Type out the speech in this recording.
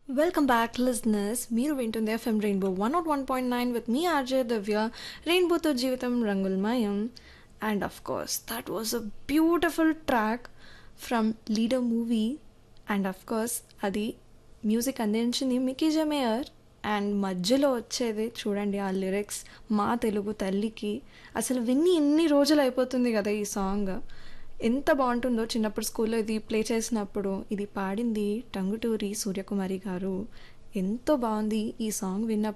welcome back listeners మీరు వింటుంది FM rainbow one not one point nine with me RJ Divya రెయిన్బోతో జీవితం రంగులమయం and of course that was a beautiful track from Leader movie and of course అది music అందించింది Mickey J Meyer and మధ్యలో వచ్చేది చూడండి ఆ లిరిక్స్ మా తెలుగు తల్లికి అసలు విన్ని ఎన్ని రోజులు అయిపోతుంది కదా ఈ సాంగ్ ఎంత బాగుంటుందో చిన్నప్పుడు స్కూల్లో ఇది ప్లే చేసినప్పుడు ఇది పాడింది టంగుటూరి సూర్యకుమారి గారు ఎంతో బాగుంది ఈ సాంగ్ విన్నప్పుడు